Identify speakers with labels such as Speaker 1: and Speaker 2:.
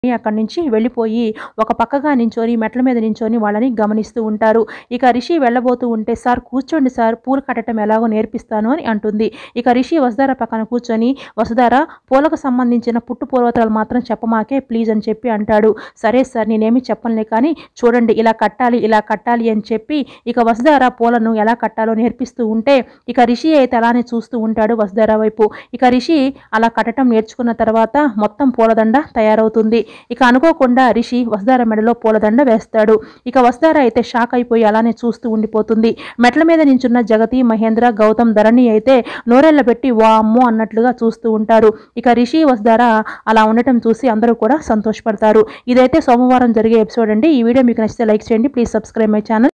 Speaker 1: అక్కడి నుంచి వెళ్ళిపోయి ఒక పక్కగా నించొని మెట్ల మీద నించొని వాళ్ళని గమనిస్తూ ఉంటారు ఇక రిషి వెళ్ళబోతూ ఉంటే సార్ కూర్చోండి సార్ పూలు కట్టడం ఎలాగో నేర్పిస్తాను అని అంటుంది ఇక రిషి వసుధార పక్కన కూర్చొని వసుధార పూలకు సంబంధించిన పుట్టు పూర్వతలు మాత్రం చెప్పమాకే ప్లీజ్ అని చెప్పి అంటాడు సరే సార్ నేనేమి చెప్పనులే కానీ చూడండి ఇలా కట్టాలి ఇలా కట్టాలి అని చెప్పి ఇక వసుధార పూలను ఎలా కట్టాలో నేర్పిస్తూ ఉంటే ఇక రిషి అయితే అలానే చూస్తూ ఉంటాడు వసుధార వైపు ఇక రిషి అలా కట్టడం నేర్చుకున్న తర్వాత మొత్తం పూలదండ తయారవుతుంది ఇక అనుకోకుండా రిషి వసుధార మెడలో పూలదండ వేస్తాడు ఇక వసుధార అయితే షాక్ అయిపోయి అలానే చూస్తూ ఉండిపోతుంది మెట్ల మీద నించున్న జగతి మహేంద్ర గౌతమ్ ధరణి అయితే నోరెళ్ళ పెట్టి వా అమ్మో అన్నట్లుగా చూస్తూ ఉంటారు ఇక రిషి వసుధార అలా ఉండటం చూసి అందరూ కూడా సంతోషపడతారు ఇదైతే సోమవారం జరిగే ఎపిసోడ్ అండి ఈ వీడియో మీకు నచ్చితే లైక్ చేయండి ప్లీజ్ సబ్స్క్రైబ్ మై ఛానల్